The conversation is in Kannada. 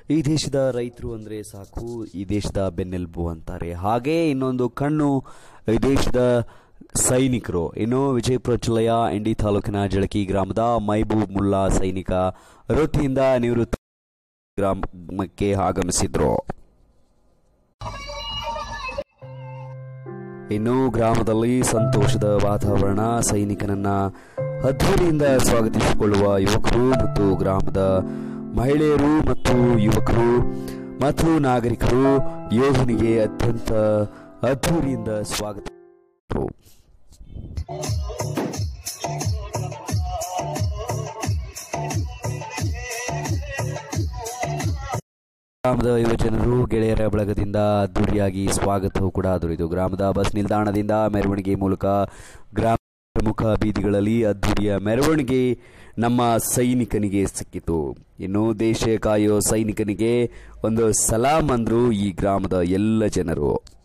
ಈ ದೇಶದ ರೈತರು ಅಂದರೆ ಸಾಕು ಈ ದೇಶದ ಬೆನ್ನೆಲುಬು ಅಂತಾರೆ ಹಾಗೆ ಇನ್ನೊಂದು ಕಣ್ಣು ಈ ದೇಶದ ಸೈನಿಕರು ಇನ್ನು ವಿಜಯಪುರ ಜಿಲ್ಲೆಯ ಇಂಡಿ ತಾಲೂಕಿನ ಜಳಕಿ ಗ್ರಾಮದ ಮೈಬೂಬ್ ಮುಲ್ಲಾ ಸೈನಿಕ ವೃತ್ತಿಯಿಂದ ನಿವೃತ್ತ ಗ್ರಾಮಕ್ಕೆ ಆಗಮಿಸಿದ್ರು ಇನ್ನು ಗ್ರಾಮದಲ್ಲಿ ಸಂತೋಷದ ವಾತಾವರಣ ಸೈನಿಕನನ್ನ ಅದ್ದೂರಿಯಿಂದ ಸ್ವಾಗತಿಸಿಕೊಳ್ಳುವ ಯುವಕರು ಮತ್ತು ಗ್ರಾಮದ ಮಹಿಳೆಯರು ಮತ್ತು ಯುವಕರು ಮತ್ತು ನಾಗರಿಕರು ಯೋಧನಿಗೆ ಅತ್ಯಂತ ಅದ್ದೂರಿಯಿಂದ ಸ್ವಾಗತ ಗ್ರಾಮದ ಯುವಜನರು ಗೆಳೆಯರ ಬಳಗದಿಂದ ಅದ್ದೂರಿಯಾಗಿ ಸ್ವಾಗತವೂ ಕೂಡ ದೊರೆಯಿತು ಗ್ರಾಮದ ಬಸ್ ನಿಲ್ದಾಣದಿಂದ ಮೆರವಣಿಗೆ ಮೂಲಕ ಗ್ರಾಮ ಪ್ರಮುಖ ಬೀದಿಗಳಲ್ಲಿ ಅದ್ದೂರಿಯ ಮೆರವಣಿಗೆ ನಮ್ಮ ಸೈನಿಕನಿಗೆ ಸಿಕ್ಕಿತು ಇನ್ನು ದೇಶ ಕಾಯೋ ಸೈನಿಕನಿಗೆ ಒಂದು ಸಲಾಂ ಅಂದ್ರು ಈ ಗ್ರಾಮದ ಎಲ್ಲ ಜನರು